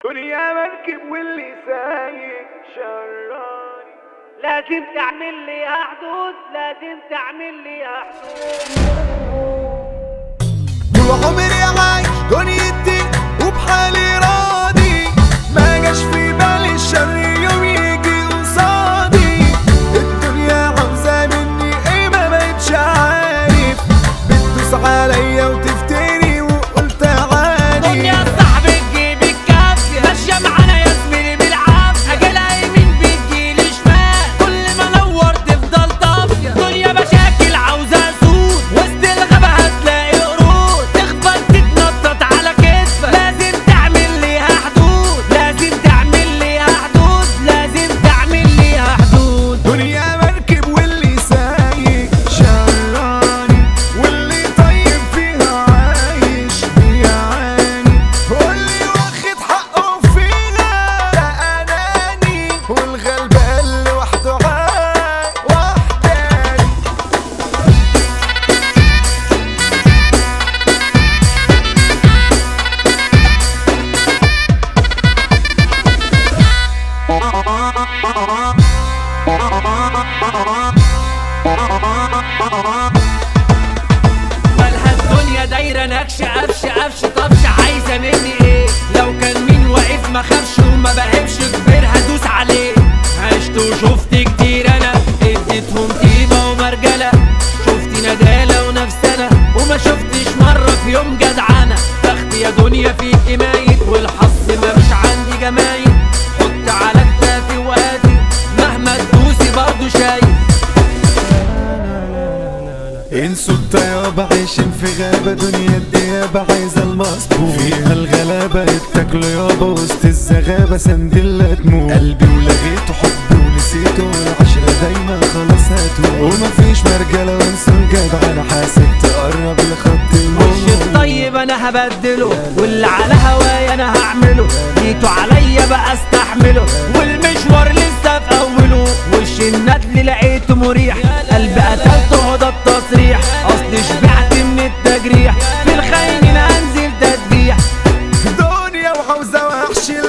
دنيا مركب واللي سايق شراني لازم تعمل ليها حدود لازم تعمل ليها حدود طول عمري عايش دنيتي وبحالي راضي ما جاش في بالي الشر يوم يجي قصادي الدنيا عاوزة مني ايه ما بقتش عارف بتدوس عليا وتفتري وقلت عادي دنيا صاحبي تجيب الكافية ماشية معانا يا زميلي بالعافية أجيلها يمين بتجيلي شمال كل ما نور تفضل طافية دنيا مشاكل عاوزة سود وسط الغابة هتلاقي قرود تخبط تتنطط على كتفك لازم تعمل ليها حدود لازم تعمل ليها حدود لازم تعمل ليها حدود دنيا مركب واللي سايق شراني واللي طيب فيها عايش بيعاني واللي واخد حقه فيها ده اناني والغلبان لوحده عاي وحداني مالها الدنيا دايرة نكش قفش قفش طفش عايزة مني ايه لو كان مين واقف ما خافش وما بهبش كبير هدوس عليه عشت وشفت كتير انا اديتهم طيبة ومرجلة شفت ندالة ونفسنا وما شفتش مرة في يوم جدعنة بختي يا دنيا فيكي مايت والحظ مفيش عندي جمايل حط على كتافي وقاتي مهما تدوسي برضه شايف انسوا الطيابة عايشين في غابة دنيا الديابة عايزة المصبوح فيها الغلابة اتاكلوا يابا وسط الزغابة سندلة تموت قلبي ولغيته حبي ونسيته والعشرة دايما خلاص هتموت ومفيش مرجلة وانسوا الجدع انا حاسب تقرب لخط وش الموت الطيب انا هبدله واللي على هواي انا هعمله جيتوا عليا بقى استحمله والمشوار لسه في اوله وش الندل لقيته مريح قلبي قتلته هو ده التصريح اصل شبعت من التجريح في الخاينين انزل تدبيح دنيا وعاوزة وحش